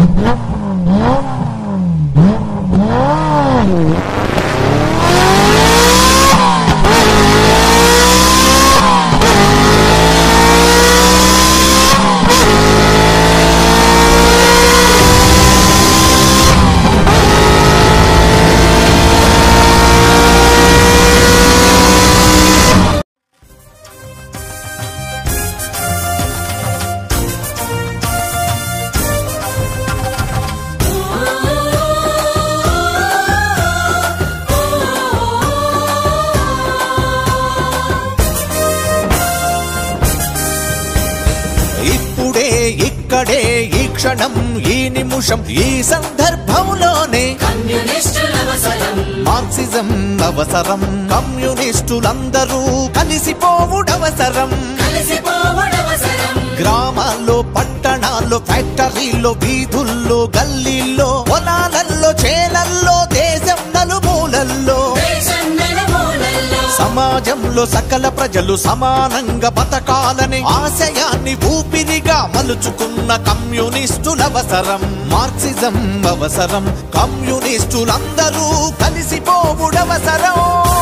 ఇప్పుడే ఇక్కడే ఈ క్షణం ఈ నిమిషం ఈ సందర్భంలోనే కమ్యూనిస్టుల అవసరం మార్క్సిజం అవసరం కమ్యూనిస్టులందరూ కలిసిపోవుడవసరం కలిసిపోవడవసరం గ్రామాల్లో పట్టణాల్లో ఫ్యాక్టరీల్లో వీధుల్లో గల్లీల్లో పొలాలల్లో చేలల్లో దేశం నలుమూలల్లో దేశం నలుమూలల్లో సమాజంలో సకల ప్రజలు సమానంగా బతకాలని ఆశయాన్ని ఊపిరిగా మలుచుకున్న కమ్యూనిస్టులవసరం మార్క్సిజం అవసరం కమ్యూనిస్టులందరూ కలిసిపోవుడవసరం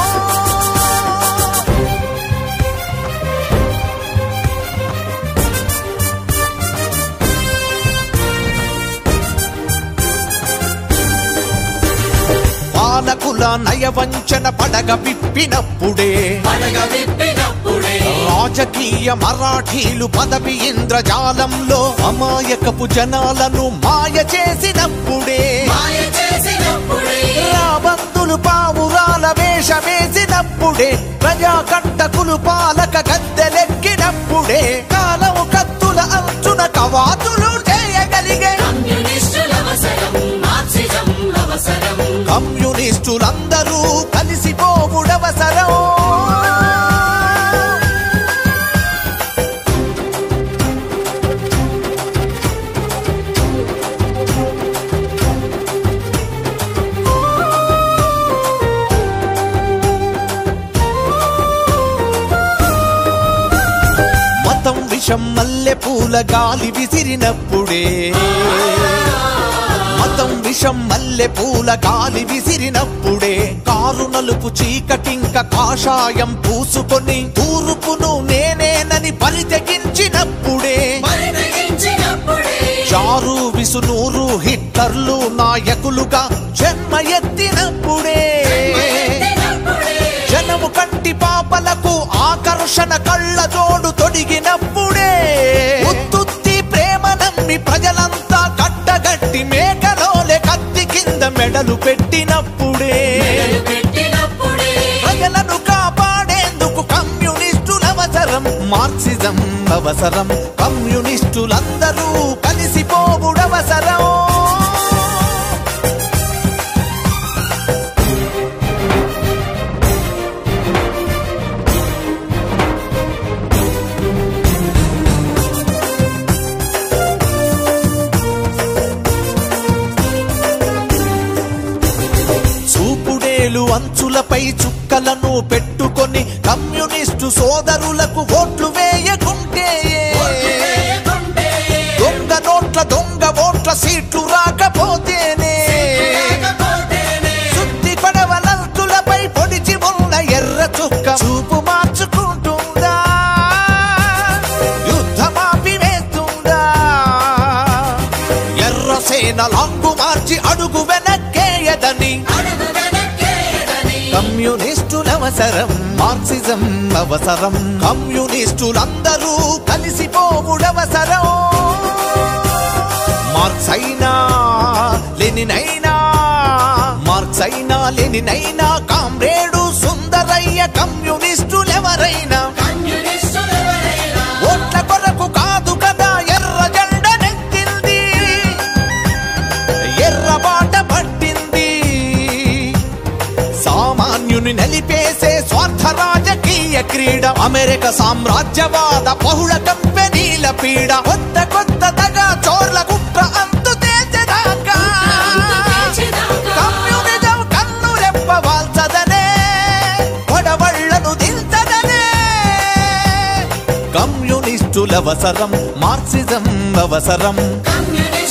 పాలకుల నయవంచన పడగ విప్పినప్పుడే పడగ విప్పినప్పుడే రాజకీయ మరాఠీలు పదవి ఇంద్రజాలంలో అమాయకపు జనాలను మాయ చేసినప్పుడే మాయ చేసినప్పుడే రాబందులు పావురాల వేషమేసినప్పుడే ప్రజాకంటకులు పాలక గద్దెలెక్కినప్పుడే కాలము కత్తుల అంచున కవాతులు చేయగలిగే కమ్యూనిస్టుల అవసరం మార్క్సిజం అవసరం కమ్యూనిస్టులందరూ కలిసిపోవుడవసరం మతం విషం మల్లె పూల గాలి విసిరినప్పుడే మతం విషం మల్లె పూల గాలి విసిరినప్పుడే కారు నలుపు చీకటింక కాషాయం పూసుకొని తూర్పును నేనేనని పరితెగించినప్పుడే పరిణయించినప్పుడే చారు విసునూరు హిట్లర్లు నాయకులుగా జన్మ ఎత్తినప్పుడే ఎత్తినప్పుడే జనము కంటి పాపలకు ఆకర్షణ కళ్ళ జోడు తొడిగినప్పుడే ఉత్తుత్తి ప్రేమ నమ్మి ప్రజలంతా కట్టగట్టి మేకలోలే కత్తి కింద మెడలు పెట్టినప్పుడే మెడలు పెట్టినప్పుడే ప్రజలను కాపాడేందుకు కమ్యూనిస్టుల అవసరం మార్క్సిజం అవసరం కమ్యూనిస్టులందరూ కలిసిపోవుడవసరం చూపుడేలు అంచులపై చుక్కలను పెట్టుకొని కమ్యూనిస్టు సోదరులకు ఓట్లు వేయకుంటే వేయకుంటే దొంగ నోట్ల దొంగ ఓట్ల సీట్లు రాకపోతేనే లేకపోతేనే సుత్తి పడవలంతులపై పొడిచి ఉన్న ఎర్ర చుక్క చూపు మార్చుకుంటుందా యుద్ధమాపి వేస్తుందా ఎర్ర సేన లాంగు మార్చి అడుగు వెనక్కేయదని అడుగు వెనక్కేయదని కమ్యూనిస్టుల అవసరం మార్క్సిజం అవసరం కమ్యూనిస్టులందరూ కలిసిపోవుడవసరం మార్క్స్ అయినా లెనినైనా మార్క్స్ అయినా లెనినైనా కామ్రేడు సుందరయ్య కమ్యూనిస్టులెవరైనా కమ్యూనిస్టులెవరైనా ఓట్ల కొరకు కాదు కదా ఎర్ర జెండ నెత్తింది ఎర్ర బాట పట్టింది సామాన్యుని నలిపేసే స్వార్థ రాజకీయ క్రీడ అమెరికా సామ్రాజ్యవాద బహుళ కంపెనీల పీడ కొత్త కొత్త దగా చోర్ల కుట్ర అంతు తేల్చేదాకా అంతు తేల్చేదాకా. కమ్యూనిజం కన్ను రెప్ప వాల్చదనే గొడవళ్లను దించదనే కమ్యూనిస్టుల అవసరం మార్క్సిజం అవసరం కమ్యూనిస్టుల